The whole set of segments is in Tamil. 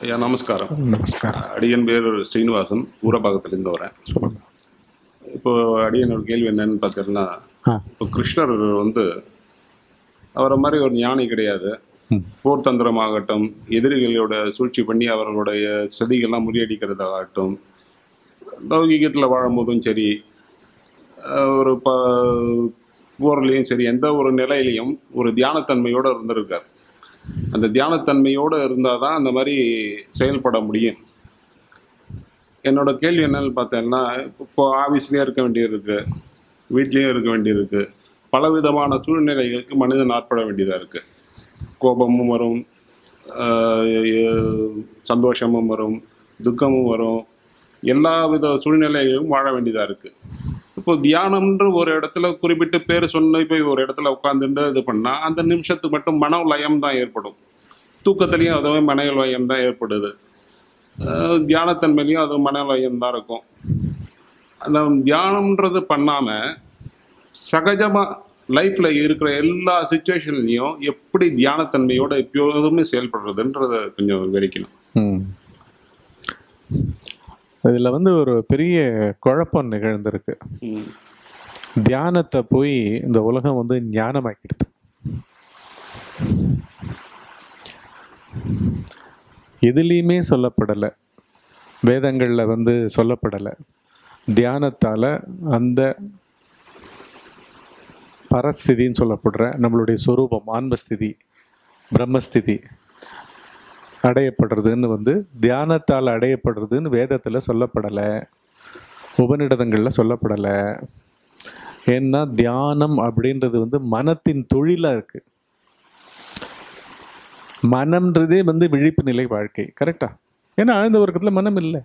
ஐயா நமஸ்காரம் நமஸ்காரம் அடியன் பேர் ஸ்ரீனிவாசன் ஊரபாக்கத்துலேருந்து வரேன் சொல்லுங்க இப்போ அடியனோட கேள்வி என்னன்னு பார்த்தீங்கன்னா ஆ இப்போ கிருஷ்ணர் வந்து அவரை மாதிரி ஒரு ஞானி கிடையாது ம். போர் தந்திரமாகட்டும் எதிரிகளோட சூழ்ச்சி பண்ணி அவர்களுடைய சதிகள்லாம் முறியடிக்கிறதாகட்டும் லௌகிகத்தில் வாழும்போதும் சரி அஹ் ஒரு ப போர்லேயும் சரி எந்த ஒரு நிலையிலையும் ஒரு தியானத்தன்மையோடு இருந்திருக்கார் அந்த தியானத்தன்மையோடு இருந்தால் தான் அந்த மாதிரி செயல்பட முடியும் என்னோட கேள்வி என்னன்னு பார்த்தேன்னா இப்போ ஆஃபீஸ்லேயும் இருக்க வேண்டியிருக்கு வீட்லேயும் இருக்க வேண்டியிருக்கு பலவிதமான சூழ்நிலைகளுக்கு மனிதன் ஆட்பட வேண்டியதாக இருக்குது கோபமும் வரும் ஆஹ் எ- சந்தோஷமும் வரும் துக்கமும் வரும் எல்லா வித சூழ்நிலைகளும் வாழ வேண்டியதாக இருக்குது இப்போ தியானம்ன்ற ஒரு இடத்துல குறிப்பிட்டு பேர் சொன்ன போய் ஒரு இடத்துல உட்காந்துட்டு இது பண்ணால் அந்த நிமிஷத்துக்கு மட்டும் மன லயம் தான் ஏற்படும் தூக்கத்துலேயும் அதுவே மன லயம் தான் ஏற்படுது அஹ் தியானத்தன்மையிலையும் அது மனலயம் தான் இருக்கும் அந்த தியானம்ன்றது பண்ணாமல் சகஜமாக லைஃப்பில் இருக்கிற எல்லா சுச்சுவேஷன்லையும் எப்படி தியானத்தன்மையோட எப்போதுமே செயல்படுறதுன்றத கொஞ்சம் விவரிக்கணும் ம் இதில் வந்து ஒரு பெரிய குழப்பம் நிகழ்ந்திருக்கு ம். தியானத்தை போய் இந்த உலகம் வந்து ஞானமாக்கிடுது எதுலேயுமே சொல்லப்படலை வேதங்களில் வந்து சொல்லப்படலை தியானத்தால் அந்த பரஸ்திதின்னு சொல்லப்படுற நம்மளுடைய சொரூபம் ஆன்மஸ்திதி பிரம்மஸ்திதி அடையப்படுறதுன்னு வந்து தியானத்தால் அடையப்படுறதுன்னு வேதத்தில் சொல்லப்படலை உபநிடதங்களில் சொல்லப்படலை ஏன்னா தியானம் அப்படின்றது வந்து மனத்தின் தொழிலாக இருக்கு மனம்ன்றதே வந்து விழிப்பு நிலை வாழ்க்கை கரெக்டா ஏன்னா ஆழ்ந்த வர்க்கத்தில் மனம் இல்லை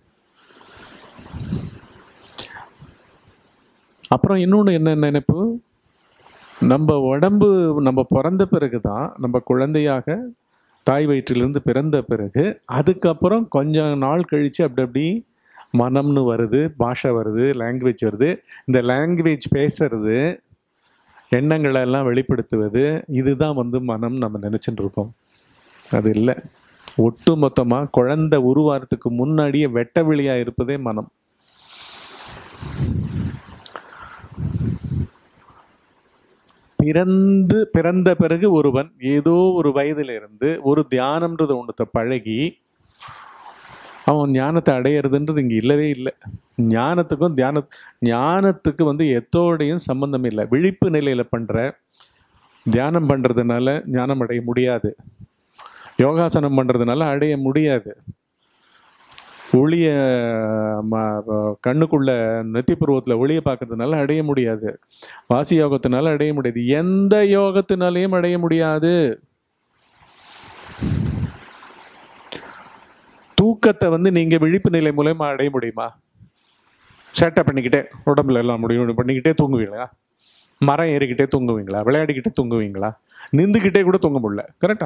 அப்புறம் இன்னொன்று என்ன நினைப்பு நம்ம உடம்பு நம்ம பிறந்த பிறகு தான் நம்ம குழந்தையாக தாய் வயிற்றிலிருந்து பிறந்த பிறகு அதுக்கப்புறம் கொஞ்சம் நாள் கழித்து அப்படி அப்படி மனம்னு வருது பாஷை வருது லாங்குவேஜ் வருது இந்த லாங்குவேஜ் பேசுறது எண்ணங்களை எல்லாம் வெளிப்படுத்துவது இதுதான் வந்து மனம் நம்ம நினச்சிட்டு இருக்கோம் அது இல்லை ஒட்டு மொத்தமாக குழந்தை உருவாகிறதுக்கு முன்னாடியே வெட்ட வெளியாக இருப்பதே மனம் பிறந்து பிறந்த பிறகு ஒருவன் ஏதோ ஒரு வயதில இருந்து ஒரு தியானம்ன்றது ஒன்றத்தை பழகி அவன் ஞானத்தை அடையிறதுன்றது இங்கே இல்லவே இல்லை ஞானத்துக்கும் தியான ஞானத்துக்கு வந்து எத்தோடையும் சம்பந்தம் இல்லை விழிப்பு நிலையில் பண்ணுற தியானம் பண்ணுறதுனால ஞானம் அடைய முடியாது யோகாசனம் பண்ணுறதுனால அடைய முடியாது ஒளிய ம- கண்ணுக்குள்ள நெத்தி பருவத்தில் ஒளிய பார்க்கறதுனால அடைய முடியாது வாசி யோகத்தினால அடைய முடியாது எந்த யோகத்தினாலையும் அடைய முடியாது தூக்கத்தை வந்து நீங்க விழிப்பு நிலை மூலமா அடைய முடியுமா சேட்டை பண்ணிக்கிட்டே உடம்புல எல்லாம் முடியும் பண்ணிக்கிட்டே தூங்குவீங்களா மரம் ஏறிக்கிட்டே தூங்குவீங்களா விளையாடிக்கிட்டே தூங்குவீங்களா நிந்துக்கிட்டே கூட தூங்க முடியல கரெக்டா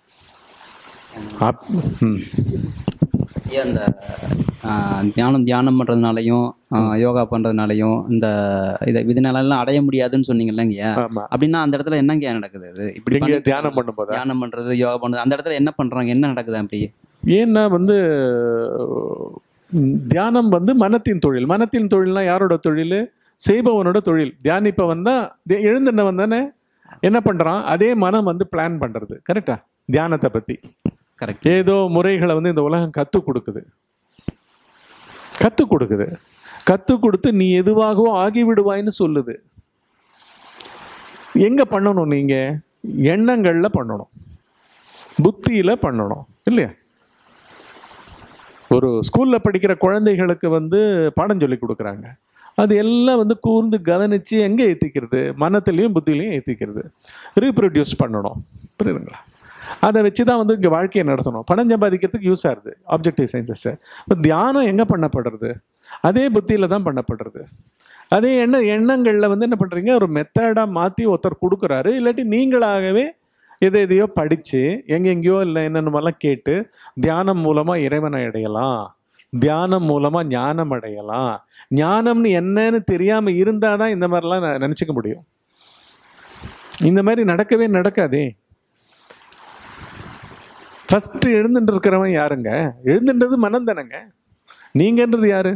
அப் ம் ஏன் இந்த ஆஹ், தியானம் தியானம் பண்ணுறதுனாலையும் யோகா பண்ணுறதுனாலையும் இந்த இதை இதனாலலாம் அடைய முடியாதுன்னு சொன்னீங்கல்லங்க ஆமா அப்படின்னா அந்த இடத்துல என்னங்க நடக்குது அது இப்படி நீங்க பண்ணி- தியானம் பண்ணும்போதா தியானம் பண்ணுறது யோகா பண்ணுறது அந்த இடத்துல என்ன பண்ணுறாங்க என்ன நடக்குது அப்படி ஏன்னா வந்து ம், தியானம் வந்து மனத்தின் தொழில் மனத்தின் தொழில்னா யாரோட தொழில் செய்பவனோட தொழில் தியானிப்பவன் தான் தி- எழுந்திருந்தவன் தானே என்ன பண்றான் அதே மனம் வந்து பிளான் பண்றது கரெக்டா தியானத்தை பத்தி கரெக்ட் ஏதோ முறைகளை வந்து இந்த உலகம் கத்து கொடுக்குது கத்து கொடுக்குது கத்து கொடுத்து நீ எதுவாகவோ ஆகி விடுவாய்ன்னு சொல்லுது எங்க பண்ணணும் நீங்க எண்ணங்கள்ல பண்ணணும் புத்தியில பண்ணணும் இல்லையா ஒரு ஸ்கூல்ல படிக்கிற குழந்தைகளுக்கு வந்து பாடம் சொல்லி கொடுக்குறாங்க அது எல்லாம் வந்து கூர்ந்து கவனிச்சு எங்க ஏத்திக்கிறது மனத்திலையும் புத்திலையும் ஏத்திக்கிறது ரீப்ரொடியூஸ் பண்ணணும் புரியுதுங்களா அதை வச்சு தான் வந்து இங்கே வாழ்க்கையை நடத்தணும் பணம் சம்பாதிக்கிறதுக்கு யூஸ் ஆகுது ஆப்ஜெக்டிவ் சயின்சஸ் இப்போ தியானம் எங்கே பண்ணப்படுறது அதே புத்தியில் தான் பண்ணப்படுறது அதே எண்ண எண்ணங்களில் வந்து என்ன பண்ணுறீங்க ஒரு மெத்தடாக மாற்றி ஒருத்தர் கொடுக்குறாரு இல்லாட்டி நீங்களாகவே எதை எதையோ படித்து எங்கெங்கேயோ இல்லை என்னென்னமெல்லாம் கேட்டு தியானம் மூலமாக இறைவனை அடையலாம் தியானம் மூலமாக ஞானம் அடையலாம் ஞானம்னு என்னன்னு தெரியாமல் இருந்தால் தான் இந்த மாதிரிலாம் நான் நினச்சிக்க முடியும் இந்த மாதிரி நடக்கவே நடக்காதே ஃபர்ஸ்ட் எழுந்துட்டு இருக்கிறவன் யாருங்க எழுந்துன்றது மனம் தானேங்க நீங்கன்றது யாரு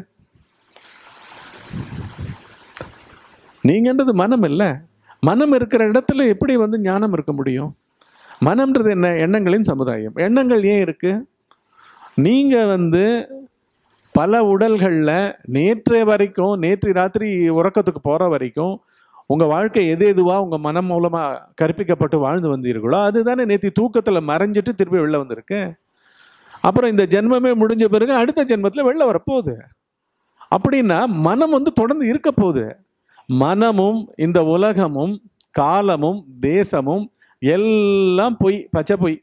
நீங்கன்றது மனம் இல்லை மனம் இருக்கிற இடத்துல எப்படி வந்து ஞானம் இருக்க முடியும் மனம்ன்றது என்ன எண்ணங்களின் சமுதாயம் எண்ணங்கள் ஏன் இருக்கு நீங்க வந்து பல உடல்களில் நேற்று வரைக்கும் நேற்று ராத்திரி உறக்கத்துக்கு போற வரைக்கும் உங்க வாழ்க்கை எது எதுவா உங்க மனம் மூலமா கற்பிக்கப்பட்டு வாழ்ந்து வந்தீர்களோ அதுதானே நேற்று தூக்கத்துல மறைஞ்சிட்டு திருப்பி வெளில வந்திருக்கு அப்புறம் இந்த ஜென்மமே முடிஞ்ச பிறகு அடுத்த ஜென்மத்துல வெளில வரப்போகுது அப்படின்னா மனம் வந்து தொடர்ந்து இருக்க போகுது மனமும் இந்த உலகமும் காலமும் தேசமும் எல்லாம் பொய் பச்சை பொய்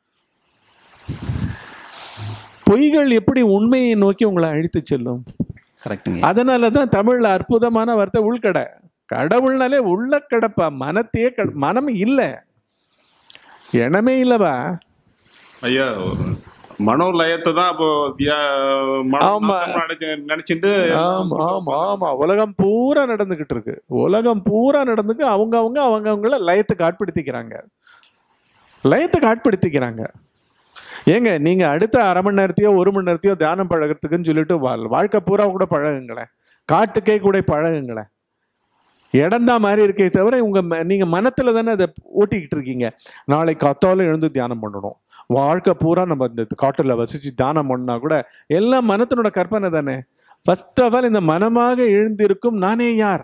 பொய்கள் எப்படி உண்மையை நோக்கி உங்களை அழித்து செல்லும் கரெக்டுங்க அதனால தான் தமிழ்ல அற்புதமான வார்த்தை உள்கடை கடவுள்னாலே உள்ள கடப்பா மனத்தையே கட- மனம் இல்லை எண்ணமே இல்லவா ஐயா மனோலயத்தை தான் இப்போ தியா மன ஆமா. நாசம் நினைச்சு- நினைச்சிட்டு ஆமா ஆமா ஆமா உலகம் பூரா நடந்துகிட்டு இருக்கு உலகம் பூரா நடந்துக்கு அவங்க அவங்க அவங்க அவங்கள லயத்துக்கு ஆட்படுத்திக்கிறாங்க லயத்துக்கு ஆட்படுத்திக்கிறாங்க ஏங்க நீங்க அடுத்த அரை மணி நேரத்தையோ ஒரு மணி நேரத்தையோ தியானம் பழகிறதுக்குன்னு சொல்லிட்டு வா- வாழ்க்கை பூரா கூட பழகுங்களேன் காட்டுக்கே கூட பழகுங்களேன் இடம் தான் மாறி இருக்கே தவிர உங்க ம- நீங்க மனத்துல தானே அதை ஓட்டிக்கிட்டு இருக்கீங்க நாளைக்கு கத்தால எழுந்து தியானம் பண்ணணும் வாழ்க்கை பூரா நம்ம இந்த காட்டுல வசிச்சு தியானம் பண்ணா கூட எல்லாம் மனத்தினோட கற்பனை தானே ஃபர்ஸ்ட் ஆஃப் ஆல் இந்த மனமாக எழுந்திருக்கும் நானே யார்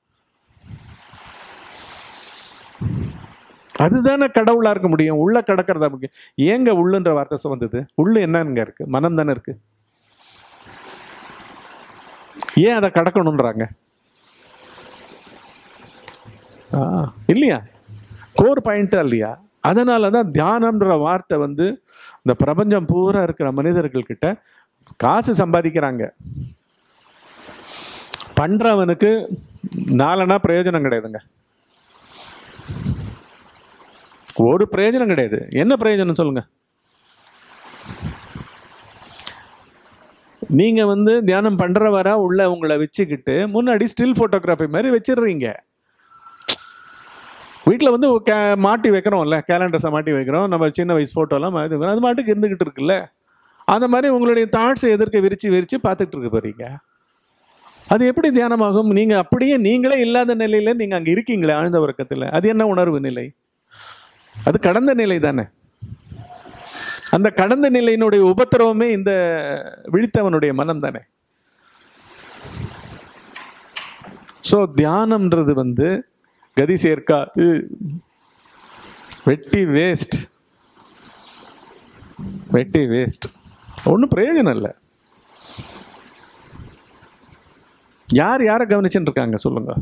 அதுதானே கடவுளா இருக்க முடியும் உள்ள கடக்கிறதா முக்கியம் ஏங்க உள்ளுன்ற வார்த்தை சொ- வந்தது உள்ள என்னங்க இருக்கு மனம் தானே இருக்கு ஏன் அதை கடக்கணுன்றாங்க ஆ, இல்லையா கோர் பாயிண்டா இல்லையா அதனால தான் தியானம்ன்ற வார்த்தை வந்து இந்த பிரபஞ்சம் பூரா இருக்கிற மனிதர்கள் கிட்ட காசு சம்பாதிக்கிறாங்க பண்றவனுக்கு நாலனா பிரயோஜனம் கிடையாதுங்க ஒரு பிரயோஜனம் கிடையாது என்ன பிரயோஜனம் சொல்லுங்க நீங்க வந்து தியானம் பண்றவரா உள்ள உங்களை வச்சுக்கிட்டு முன்னாடி ஸ்டில் போட்டோகிராஃபி மாதிரி வச்சிடுறீங்க வீட்டில் வந்து கே மாட்டி வைக்கிறோம்ல கேலண்டர்ஸை மாட்டி வைக்கிறோம் நம்ம சின்ன வயசு ஃபோட்டோலாம் மாட்டி வைக்கிறோம் அது மாட்டுக்கு இருந்துக்கிட்டு இருக்குல்ல அந்த மாதிரி உங்களுடைய தாட்ஸை எதிர்க்க விரிச்சு விரிச்சு பார்த்துட்டு இருக்க போறீங்க அது எப்படி தியானமாகும் நீங்க அப்படியே நீங்களே இல்லாத நிலையில நீங்க அங்க இருக்கீங்களே ஆழ்ந்த உறக்கத்துல அது என்ன உணர்வு நிலை அது கடந்த நிலை தானே அந்த கடந்த நிலையினுடைய உபத்திரவமே இந்த விழித்தவனுடைய மனம் தானே ஸோ தியானம்ன்றது வந்து கதி சேர்க்காது வெட்டி வேஸ்ட் வெட்டி வேஸ்ட் ஒன்றும் பிரயோஜனம் இல்லை யார் யாரை கவனிச்சுட்டு இருக்காங்க சொல்லுங்க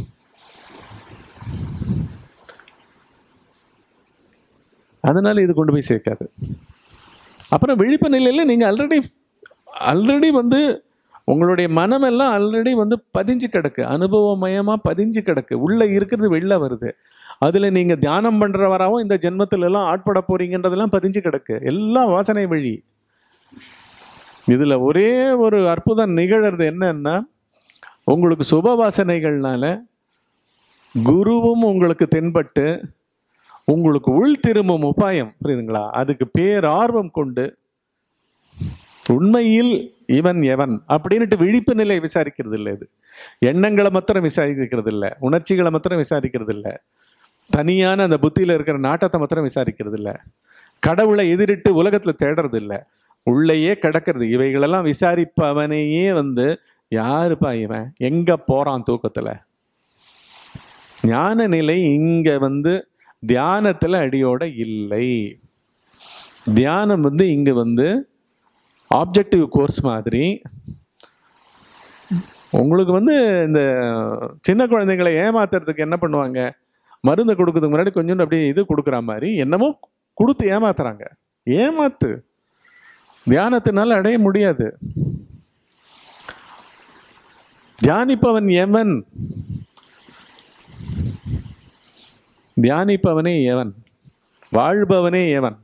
அதனால இது கொண்டு போய் சேர்க்காது அப்புறம் விழிப்பு நிலையில் நீங்கள் ஆல்ரெடி ஆல்ரெடி வந்து உங்களுடைய மனமெல்லாம் ஆல்ரெடி வந்து பதிஞ்சு கிடக்கு அனுபவமயமாக பதிஞ்சு கிடக்கு உள்ளே இருக்கிறது வெளில வருது அதில் நீங்கள் தியானம் பண்ணுறவராகவும் இந்த ஜென்மத்துல எல்லாம் ஆட்பட போறீங்கன்றதெல்லாம் பதிஞ்சு கிடக்கு எல்லாம் வாசனை வழி இதில் ஒரே ஒரு அற்புதம் நிகழறது என்னன்னா உங்களுக்கு சுப வாசனைகள்னால குருவும் உங்களுக்கு தென்பட்டு உங்களுக்கு உள் திரும்பும் உபாயம் புரியுதுங்களா அதுக்கு பேரார்வம் கொண்டு உண்மையில் இவன் எவன் அப்படின்னுட்டு விழிப்பு நிலை விசாரிக்கிறது இல்லை இது எண்ணங்களை மாத்திரம் விசாரிக்கிறது இல்லை உணர்ச்சிகளை மாத்திரம் விசாரிக்கிறது இல்லை தனியான அந்த புத்தியில இருக்கிற நாட்டத்தை மாத்திரம் விசாரிக்கிறது இல்லை கடவுளை எதிரிட்டு உலகத்துல தேடுறது இல்லை உள்ளேயே கிடக்கிறது இவைகளெல்லாம் விசாரிப்பவனையே வந்து யாருப்பா இவன் எங்க போறான் தூக்கத்துல ஞான நிலை இங்க வந்து தியானத்துல அடியோட இல்லை தியானம் வந்து இங்க வந்து ஆப்ஜெக்டிவ் கோர்ஸ் மாதிரி உங்களுக்கு வந்து இந்த சின்ன குழந்தைங்களை ஏமாத்துறதுக்கு என்ன பண்ணுவாங்க மருந்து கொடுக்கறதுக்கு முன்னாடி கொஞ்சம் அப்படியே இது கொடுக்குற மாதிரி என்னமோ கொடுத்து ஏமாத்துறாங்க ஏமாத்து தியானத்தினால அடைய முடியாது தியானிப்பவன் எவன் தியானிப்பவனே எவன் வாழ்பவனே எவன்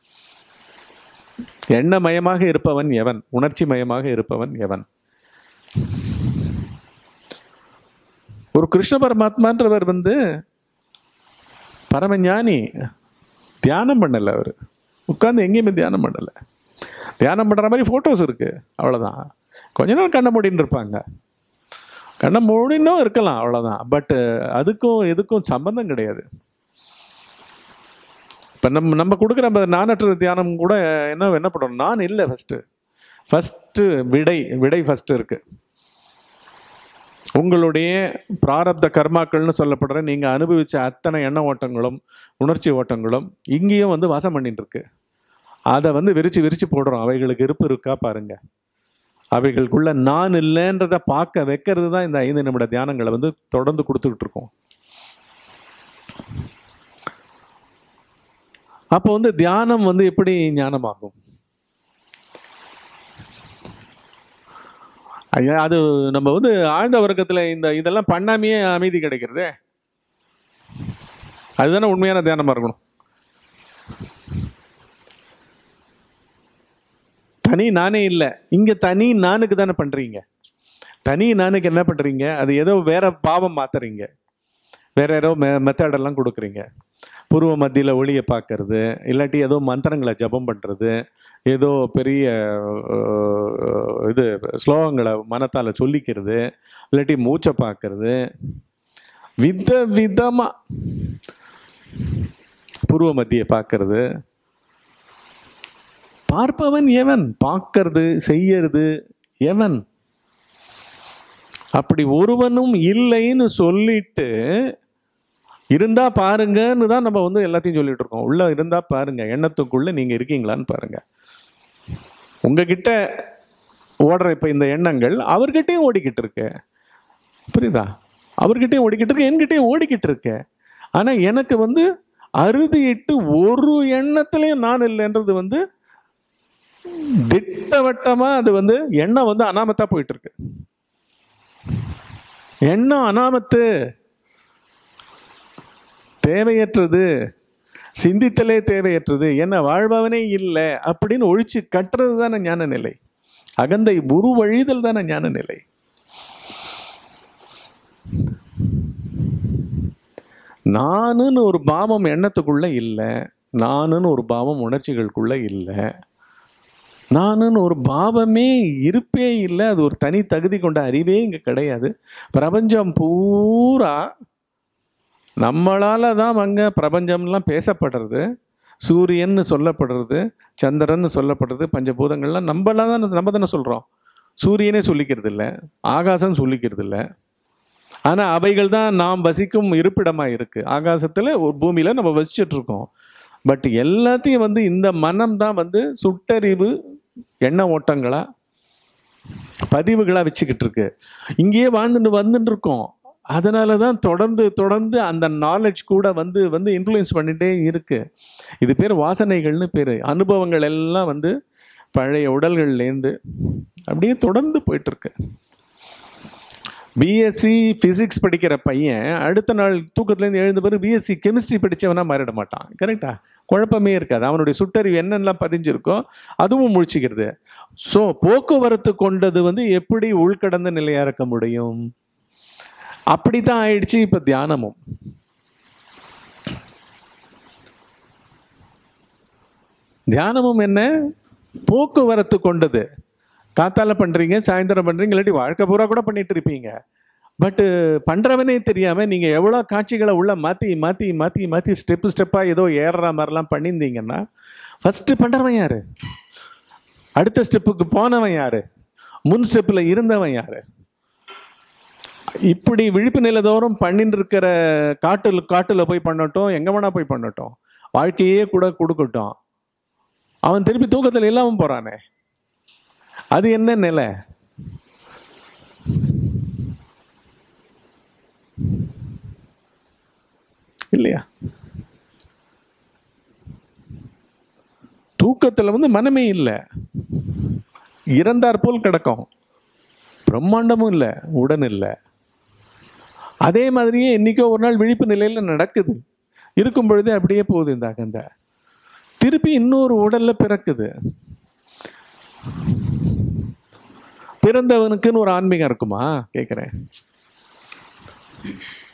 எண்ணமயமாக இருப்பவன் எவன் உணர்ச்சி மயமாக இருப்பவன் எவன் ஒரு கிருஷ்ண பரமாத்மான்றவர் வந்து பரமஞானி தியானம் பண்ணல அவர் உட்காந்து எங்கேயுமே தியானம் பண்ணலை தியானம் பண்ணுற மாதிரி ஃபோட்டோஸ் இருக்கு அவ்வளோதான் கொஞ்ச நேரம் கண்ணை மூடின்னு இருப்பாங்க கண்ணை மூடினும் இருக்கலாம் அவ்வளோதான் பட் அதுக்கும் இதுக்கும் சம்பந்தம் கிடையாது இப்போ நம்ம நம்ம கொடுக்குற நம்ம நானற்ற தியானம் கூட என்ன என்ன பண்ணணும் நான் இல்லை ஃபஸ்ட்டு ஃபஸ்ட்டு விடை விடை ஃபஸ்ட்டு இருக்கு உங்களுடைய பிராரப்த கர்மாக்கள்னு சொல்லப்படுற நீங்கள் அனுபவிச்ச அத்தனை எண்ண ஓட்டங்களும் உணர்ச்சி ஓட்டங்களும் இங்கேயும் வந்து வாசம் பண்ணிட்டு இருக்கு அதை வந்து விரிச்சு விரிச்சு போடுறோம் அவைகளுக்கு இருப்பு இருக்கா பாருங்க அவைகளுக்குள்ள நான் இல்லைன்றத பார்க்க வைக்கிறது தான் இந்த ஐந்து நிமிட தியானங்களை வந்து தொடர்ந்து கொடுத்துக்கிட்டு இருக்கோம் அப்போ வந்து தியானம் வந்து எப்படி ஞானமாகும் ஐயா அது நம்ம வந்து ஆழ்ந்த வர்க்கத்துல இந்த இதெல்லாம் பண்ணாமையே அமைதி கிடைக்கிறதே அதுதானே உண்மையான தியானமா இருக்கணும் தனி நானே இல்லை இங்க தனி நானுக்கு தானே பண்றீங்க தனி நானுக்கு என்ன பண்றீங்க அது ஏதோ வேற பாவம் மாத்துறீங்க வேற ஏதோ மெ மெத்தடெல்லாம் கொடுக்குறீங்க பூர்வ மத்தியில் ஒளியை பார்க்கறது இல்லாட்டி ஏதோ மந்திரங்களை ஜபம் பண்ணுறது ஏதோ பெரிய அஹ், இது ஸ்லோகங்களை மனத்தால் சொல்லிக்கிறது இல்லாட்டி மூச்சை பார்க்கறது வித விதமாக பூர்வ மத்தியை பார்க்கறது பார்ப்பவன் எவன் பார்க்கறது செய்யறது எவன் அப்படி ஒருவனும் இல்லைன்னு சொல்லிட்டு இருந்தா பாருங்கன்னு தான் நம்ம வந்து எல்லாத்தையும் சொல்லிட்டு இருக்கோம் உள்ள இருந்தா பாருங்க எண்ணத்துக்குள்ள நீங்க இருக்கீங்களான்னு பாருங்க உங்ககிட்ட ஓடுற இப்ப இந்த எண்ணங்கள் அவர்கிட்டயும் ஓடிக்கிட்டு இருக்கு புரியுதா அவர்கிட்டயும் ஓடிக்கிட்டு இருக்கு என்கிட்டயும் ஓடிக்கிட்டு இருக்கு ஆனா எனக்கு வந்து அறுதியிட்டு ஒரு எண்ணத்திலையும் நான் இல்லைன்றது வந்து திட்டவட்டமா அது வந்து எண்ணம் வந்து அனாமத்தா போயிட்டு இருக்கு எண்ணம் அனாமத்து தேவையற்றது சிந்தித்தலே தேவையற்றது என்ன வாழ்பவனே இல்லை அப்படின்னு ஒழிச்சு கட்டுறது தானே ஞான நிலை அகந்தை உருவழிதல் தானே ஞான நிலை நானுன்னு ஒரு பாவம் எண்ணத்துக்குள்ள இல்லை நானுன்னு ஒரு பாவம் உணர்ச்சிகளுக்குள்ள இல்லை நானுன்னு ஒரு பாவமே இருப்பே இல்லை அது ஒரு தனி தகுதி கொண்ட அறிவே இங்கே கிடையாது பிரபஞ்சம் பூரா நம்மளால தான் அங்கே பிரபஞ்சம்லாம் பேசப்படுறது சூரியன்னு சொல்லப்படுறது சந்திரன்னு சொல்லப்படுறது பஞ்சபூதங்கள்லாம் நம்மளால தான் நம்ம தானே சொல்கிறோம் சூரியனே சொல்லிக்கிறது இல்லை ஆகாசம் சொல்லிக்கிறது இல்லை ஆனால் அவைகள் தான் நாம் வசிக்கும் இருப்பிடமாக இருக்குது ஆகாசத்தில் ஒரு பூமியில் நம்ம வசிச்சுட்டு இருக்கோம் பட் எல்லாத்தையும் வந்து இந்த மனம் தான் வந்து சுட்டறிவு எண்ண ஓட்டங்களா பதிவுகளா வச்சுக்கிட்டு இருக்கு இங்கேயே வாழ்ந்துட்டு வந்துட்டு இருக்கோம் அதனால தான் தொடர்ந்து தொடர்ந்து அந்த நாலேஜ் கூட வந்து வந்து இன்ஃப்ளூயன்ஸ் பண்ணிட்டே இருக்கு இது பேர் வாசனைகள்னு பேர் அனுபவங்கள் எல்லாம் வந்து பழைய உடல்கள்லேருந்து அப்படியே தொடர்ந்து போயிட்டு இருக்கு பிஎஸ்சி ஃபிசிக்ஸ் படிக்கிற பையன் அடுத்த நாள் தூக்கத்துலேருந்து எழுந்த பிறகு பிஎஸ்சி கெமிஸ்ட்ரி படித்தவனா மாறிட மாட்டான் கரெக்டா குழப்பமே இருக்காது அவனுடைய சுட்டறிவு என்னென்னலாம் பதிஞ்சிருக்கோ அதுவும் முழிச்சுக்கிறது ஸோ போக்குவரத்து கொண்டது வந்து எப்படி உள்கடந்த நிலையாக இருக்க முடியும் அப்படி தான் ஆயிடுச்சு இப்போ தியானமும் தியானமும் என்ன போக்குவரத்து கொண்டது காத்தால பண்றீங்க சாயந்தரம் பண்றீங்க இல்லாட்டி வாழ்க்கை பூரா கூட பண்ணிட்டு இருப்பீங்க பட்டு பண்றவனே தெரியாம நீங்க எவ்வளவு காட்சிகளை உள்ள மாத்தி மாத்தி மாத்தி மாத்தி ஸ்டெப் ஸ்டெப்பா ஏதோ ஏறுற மாதிரிலாம் பண்ணியிருந்தீங்கன்னா ஃபர்ஸ்ட் பண்றவன் யாரு அடுத்த ஸ்டெப்புக்கு போனவன் யாரு முன் ஸ்டெப்ல இருந்தவன் யாரு இப்படி விழிப்பு நிலைதோறும் பண்ணிட்டு இருக்கிற காட்டுல காட்டுல போய் பண்ணட்டும் எங்க வேணா போய் பண்ணட்டும் வாழ்க்கையே கூட கொடுக்கட்டும் அவன் திருப்பி தூக்கத்துல இல்லாம போறானே அது என்ன நிலை இல்லையா தூக்கத்துல வந்து மனமே இல்லை இறந்தார் போல் கிடக்கும் பிரம்மாண்டமும் இல்லை உடன் இல்லை அதே மாதிரியே என்னைக்கோ ஒரு நாள் விழிப்பு நிலையில நடக்குது இருக்கும் பொழுதே அப்படியே போகுது இந்த அகந்த திருப்பி இன்னொரு உடல்ல பிறக்குது பிறந்தவனுக்குன்னு ஒரு ஆன்மீகம் இருக்குமா கேட்குறேன்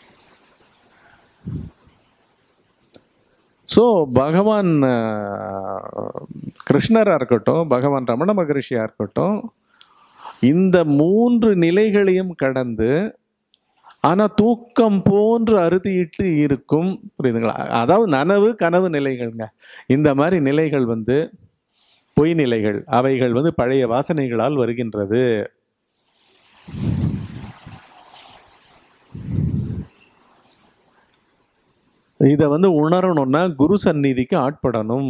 ஸோ பகவான் அஹ், கிருஷ்ணராக இருக்கட்டும் பகவான் ரமண மகரிஷியாக இருக்கட்டும் இந்த மூன்று நிலைகளையும் கடந்து ஆனால் தூக்கம் போன்று அறுதியிட்டு இருக்கும் புரியுதுங்களா அதாவது நனவு கனவு நிலைகள்ங்க இந்த மாதிரி நிலைகள் வந்து பொய் நிலைகள் அவைகள் வந்து பழைய வாசனைகளால் வருகின்றது இதை வந்து உணரணும்னா குரு சந்நிதிக்கு ஆட்படணும்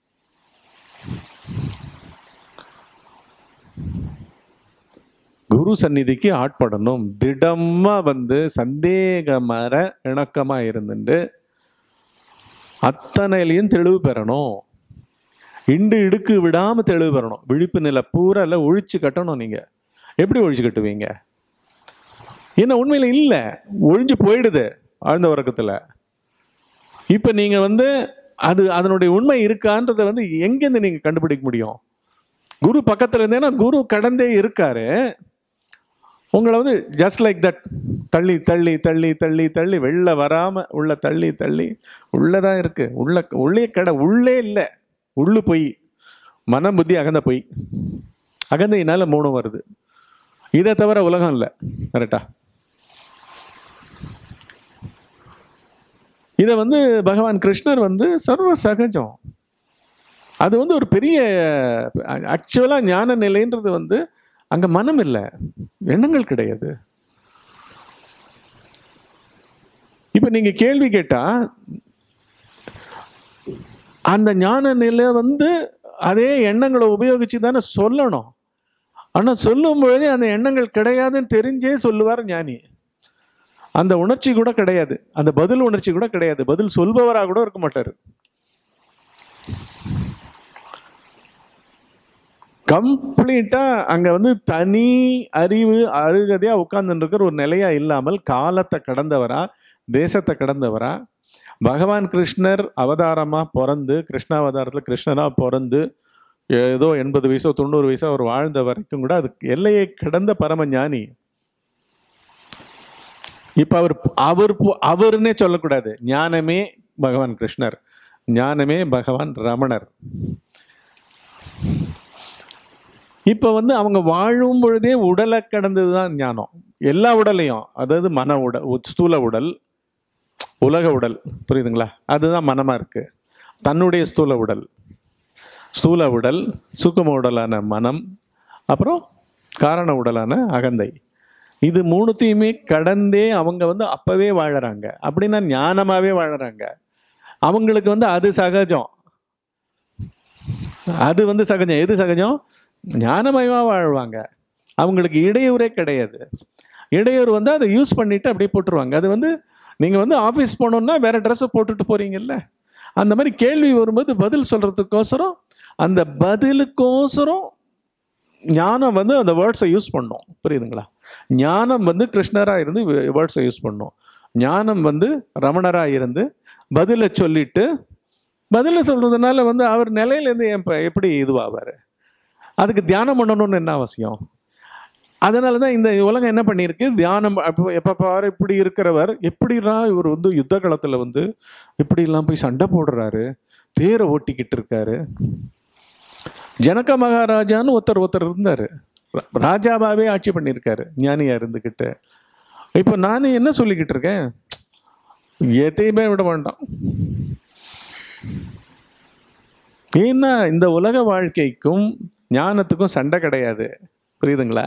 குரு சந்நிதிக்கு ஆட்படணும் திடமா வந்து சந்தேகமர இணக்கமா இருந்துட்டு அத்தனையிலையும் தெளிவு பெறணும் இண்டு இடுக்கு விடாம தெளிவு பெறணும் விழிப்பு நிலை பூரா இல்லை ஒழிச்சு கட்டணும் நீங்க எப்படி ஒழிச்சு கட்டுவீங்க ஏன்னா உண்மையில இல்லை ஒழிஞ்சு போயிடுது ஆழ்ந்த உறக்கத்துல இப்போ நீங்க வந்து அது அதனுடைய உண்மை இருக்கான்றதை வந்து எங்கேருந்து நீங்க கண்டுபிடிக்க முடியும் குரு பக்கத்துல இருந்தேன்னா குரு கடந்தே இருக்காரு உங்களை வந்து ஜஸ்ட் லைக் தட் தள்ளி தள்ளி தள்ளி தள்ளி தள்ளி வெளில வராம உள்ள தள்ளி தள்ளி உள்ளதான் இருக்கு உள்ள உள்ளே கடை உள்ளே இல்லை உள்ளு பொய் மனம் புத்தி அகந்த பொய் அகந்தையினால மூணும் வருது இதை தவிர உலகம் இல்லை கரெக்டா இதை வந்து பகவான் கிருஷ்ணர் வந்து சர்வ சகஜம் அது வந்து ஒரு பெரிய ஆக்சுவலாக ஞான நிலைன்றது வந்து அங்கே மனம் இல்லை எண்ணங்கள் கிடையாது இப்போ நீங்கள் கேள்வி கேட்டால் அந்த ஞான நிலை வந்து அதே எண்ணங்களை உபயோகிச்சு தானே சொல்லணும் ஆனால் சொல்லும் பொழுதே அந்த எண்ணங்கள் கிடையாதுன்னு தெரிஞ்சே சொல்லுவார் ஞானி அந்த உணர்ச்சி கூட கிடையாது அந்த பதில் உணர்ச்சி கூட கிடையாது பதில் சொல்பவராக கூட இருக்க மாட்டார் கம்ப்ளீட்டா அங்க வந்து தனி அறிவு அருகதையா உட்கார்ந்துட்டு இருக்கிற ஒரு நிலையா இல்லாமல் காலத்தை கடந்தவரா தேசத்தை கடந்தவரா பகவான் கிருஷ்ணர் அவதாரமா பிறந்து கிருஷ்ணாவதாரத்துல கிருஷ்ணனா பிறந்து ஏதோ எண்பது வயசோ தொண்ணூறு வயசோ அவர் வாழ்ந்த வரைக்கும் கூட அது எல்லையை கடந்த பரம ஞானி இப்ப அவர் அவர் பு- அவருன்னே சொல்லக்கூடாது ஞானமே பகவான் கிருஷ்ணர் ஞானமே பகவான் ரமணர் இப்ப வந்து அவங்க வாழும் பொழுதே உடலை கடந்தது தான் ஞானம் எல்லா உடலையும் அதாவது மன உடல் உ- ஸ்தூல உடல் உலக உடல் புரியுதுங்களா அதுதான் மனமா இருக்கு தன்னுடைய ஸ்தூல உடல் ஸ்தூல உடல் சூக்கும உடலான மனம் அப்புறம் காரண உடலான அகந்தை இது மூணுத்தையுமே கடந்தே அவங்க வந்து அப்பவே வாழறாங்க அப்படின்னா ஞானமாவே வாழறாங்க அவங்களுக்கு வந்து அது சகஜம் அது வந்து சகஜம் எது சகஜம் ஞானமயமா வாழ்வாங்க அவங்களுக்கு இடையூறே கிடையாது இடையூறு வந்து அதை யூஸ் பண்ணிட்டு அப்படியே போட்டுருவாங்க அது வந்து நீங்க வந்து ஆஃபீஸ் போனோம்னா வேற ட்ரெஸ்ஸை போட்டுட்டு போறீங்கல்ல அந்த மாதிரி கேள்வி வரும்போது பதில் சொல்றதுக்கோசரம் அந்த பதிலுக்கோசரம் ஞானம் வந்து அந்த வேர்ட்ஸை யூஸ் பண்ணோம் புரியுதுங்களா ஞானம் வந்து கிருஷ்ணராக இருந்து வேர்ட்ஸை யூஸ் பண்ணோம் ஞானம் வந்து ரமணராக இருந்து பதிலை சொல்லிட்டு பதிலை சொல்றதுனால வந்து அவர் நிலையிலேருந்து எப்ப- எப்படி இதுவாவார் அதுக்கு தியானம் பண்ணணும்னு என்ன அவசியம் அதனால தான் இந்த உலகம் என்ன பண்ணியிருக்கு தியானம் அப்போ எப்போ பாரு இப்படி இருக்கிறவர் எப்படிலாம் இவர் வந்து யுத்த காலத்தில் வந்து இப்படிலாம் போய் சண்டை போடுறாரு தேரை ஓட்டிக்கிட்டு இருக்காரு ஜனக மகாராஜான்னு ஒருத்தர் ஒருத்தர் இருந்தார் ராஜாவாகவே ஆட்சி பண்ணியிருக்காரு ஞானியா இருந்துக்கிட்டு இப்போ நான் என்ன சொல்லிக்கிட்டு இருக்கேன் எதையுமே விட வேண்டாம் ஏன்னா இந்த உலக வாழ்க்கைக்கும் ஞானத்துக்கும் சண்டை கிடையாது புரியுதுங்களா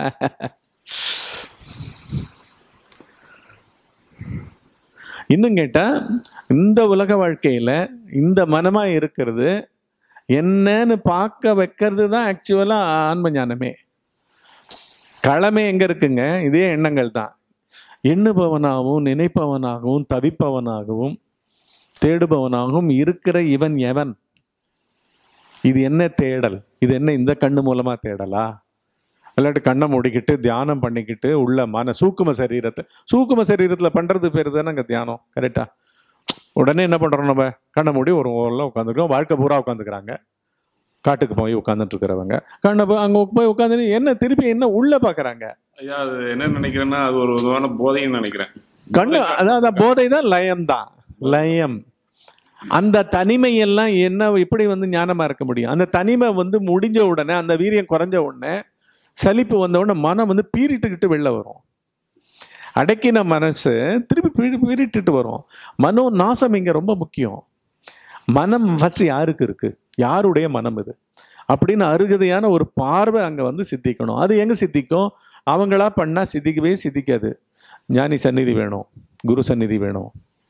இன்னும் கேட்டா இந்த உலக வாழ்க்கையில இந்த மனமா இருக்கிறது என்னன்னு பார்க்க வைக்கிறது தான் ஆக்சுவலா ஆன்ம ஞானமே களமே எங்க இருக்குங்க இதே எண்ணங்கள் தான் எண்ணுபவனாகவும் நினைப்பவனாகவும் தவிப்பவனாகவும் தேடுபவனாகவும் இருக்கிற இவன் எவன் இது என்ன தேடல் இது என்ன இந்த கண்ணு மூலமா தேடலா இல்லாட்டி கண்ணை மூடிக்கிட்டு தியானம் பண்ணிக்கிட்டு உள்ள மன சூக்கும சரீரத்தை சூக்கும சரீரத்துல பண்றது பேர் தானேங்க தியானம் கரெக்டா உடனே என்ன பண்றோம் நம்ம கண்ணை மூடி ஒரு ஓரில் உட்காந்துருக்கோம் வாழ்க்கை பூரா உட்காந்துக்கிறாங்க காட்டுக்கு போய் உட்காந்துட்டு இருக்கிறவங்க கண்ணை போய் அங்கே போய் உட்காந்து என்ன திருப்பி என்ன உள்ள பார்க்கறாங்க ஐயா அது என்ன நினைக்கிறேன்னா அது ஒரு விதமான போதைன்னு நினைக்கிறேன் கண்ணு அதாவது போதை தான் லயம் தான் லயம் அந்த தனிமை எல்லாம் என்ன எப்படி வந்து ஞானமா இருக்க முடியும் அந்த தனிமை வந்து முடிஞ்ச உடனே அந்த வீரியம் குறைஞ்ச உடனே சலிப்பு வந்த உடனே மனம் வந்து பீறிட்டுக்கிட்டு வெளில வரும் அடக்கின மனசு திருப்பி பீறி பீறிட்டுட்டு வரும் மனோ நாசம் இங்க ரொம்ப முக்கியம் மனம் ஃபர்ஸ்ட் யாருக்கு இருக்கு யாருடைய மனம் இது அப்படின்னு அருகதையான ஒரு பார்வை அங்க வந்து சித்திக்கணும் அது எங்க சித்திக்கும் அவங்களா பண்ணா சித்திக்கவே சித்திக்காது ஞானி சந்நிதி வேணும் குரு சந்நிதி வேணும்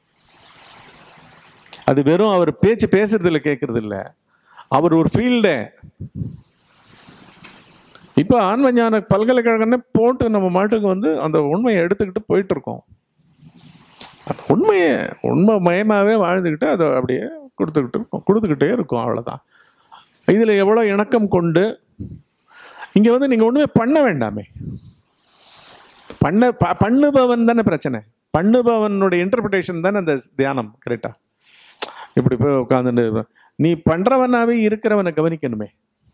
அது வெறும் அவர் பேச்சு பேசுறதுல கேட்கறது இல்ல அவர் ஒரு ஃபீல்டே இப்போ ஆன்ம ஞான பல்கலைக்கழகம்னே போட்டு நம்ம மாட்டுக்கு வந்து அந்த உண்மையை எடுத்துக்கிட்டு போயிட்டு இருக்கோம் அந்த உண்மையை உண்மை மயமாவே வாழ்ந்துக்கிட்டு அதை அப்படியே கொடுத்துக்கிட்டு இருக்கோம் கொடுத்துக்கிட்டே இருக்கோம் அவ்வளோதான் இதில் எவ்வளோ இணக்கம் கொண்டு இங்கே வந்து நீங்கள் ஒன்றுமே பண்ண வேண்டாமே பண்ண ப- பண்ணுபவன் தானே பிரச்சனை பண்ணுபவனுடைய இன்டர்பிரிட்டேஷன் தானே அந்த தியானம் கரெக்டா இப்படி போய் உட்காந்துட்டு நீ பண்றவனாவே இருக்கிறவனை கவனிக்கணுமே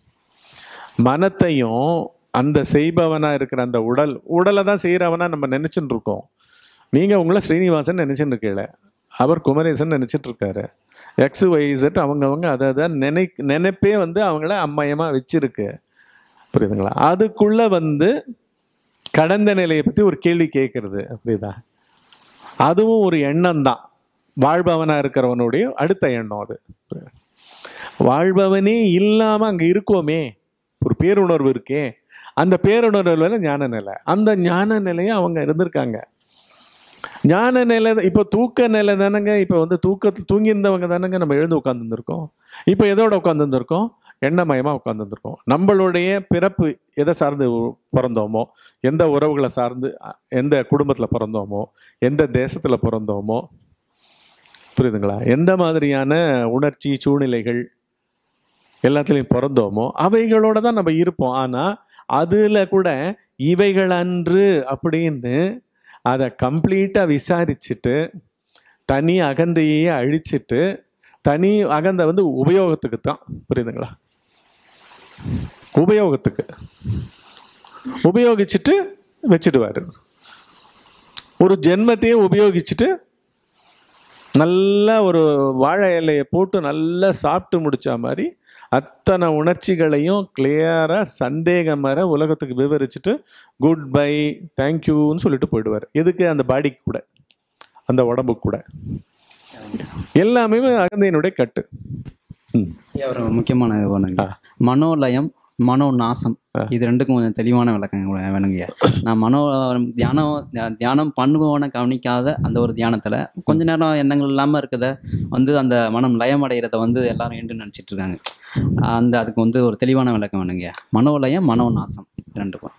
மனத்தையும் அந்த செய்பவனா இருக்கிற அந்த உடல் உடலை தான் செய்கிறவனா நம்ம நினைச்சுட்டு இருக்கோம் நீங்க உங்களை ஸ்ரீனிவாசன் நினைச்சுட்டு இருக்கீல அவர் குமரேசன் நினைச்சிட்டு இருக்காரு எக்ஸ் ஒய்சட் அவங்கவங்க அதை அதை நினை நினைப்பே வந்து அவங்கள அம்மையமா வச்சிருக்கு புரியுதுங்களா அதுக்குள்ள வந்து கடந்த நிலையை பத்தி ஒரு கேள்வி கேட்கறது புரியுதா அதுவும் ஒரு எண்ணம் தான் வாழ்பவனா இருக்கிறவனுடைய அடுத்த எண்ணம் அது வாழ்பவனே இல்லாம அங்க இருக்கோமே ஒரு பேருணர்வு இருக்கே அந்த பேருணர்வுல ஞான நிலை அந்த ஞான நிலையை அவங்க இருந்திருக்காங்க ஞான நிலை இப்போ தூக்க நிலை தானங்க இப்போ வந்து தூக்கத்தில் தூங்கியிருந்தவங்க தானங்க நம்ம எழுந்து உட்காந்துருக்கோம் இப்போ எதோட உட்காந்துருக்கோம் எண்ணமயமாக உட்காந்துருக்கோம் நம்மளுடைய பிறப்பு எதை சார்ந்து உ- பிறந்தோமோ எந்த உறவுகளை சார்ந்து அ, எந்த குடும்பத்தில் பிறந்தோமோ எந்த தேசத்தில் பிறந்தோமோ புரியுதுங்களா எந்த மாதிரியான உணர்ச்சி சூழ்நிலைகள் எல்லாத்துலேயும் பிறந்தோமோ அவைகளோட தான் நம்ம இருப்போம் ஆனால் அதில் கூட இவைகள் அன்று அப்படின்னு அதை கம்ப்ளீட்டாக விசாரிச்சுட்டு தனி அகந்தையே அழிச்சிட்டு தனி அகந்தை வந்து உபயோகத்துக்கு தான் புரியுதுங்களா உபயோகத்துக்கு உபயோகிச்சுட்டு வச்சிடுவாரு ஒரு ஜென்மத்தையே உபயோகிச்சுட்டு நல்ல ஒரு வாழை இலையை போட்டு நல்லா சாப்பிட்டு முடிச்ச மாதிரி அத்தனை உணர்ச்சிகளையும் கிளியராக சந்தேகம் வர உலகத்துக்கு விவரிச்சுட்டு குட் பை தேங்க்யூன்னு சொல்லிட்டு போயிடுவார் எதுக்கு அந்த பாடிக்கு கூட அந்த உடம்புக்கு கூட எல்லாமே அகந்தையினுடைய கட்டு ம் ஒரு முக்கியமான இது பண்ணுங்க மனோலயம் மனோ நாசம் இது ரெண்டுக்கும் கொஞ்சம் தெளிவான விளக்கம் வேணுங்க நான் மனோ தியானம் தியா- தியானம் பண்ணுபவனை கவனிக்காத அந்த ஒரு தியானத்துல கொஞ்ச நேரம் எண்ணங்கள் இல்லாம இருக்கத வந்து அந்த மனம் லயம் அடைகிறத வந்து எல்லாரும் என்று நினைச்சிட்டு இருக்காங்க அந்த அதுக்கு வந்து ஒரு தெளிவான விளக்கம் வேணுங்க மனோலயம் மனோ நாசம் ரெண்டுக்கும்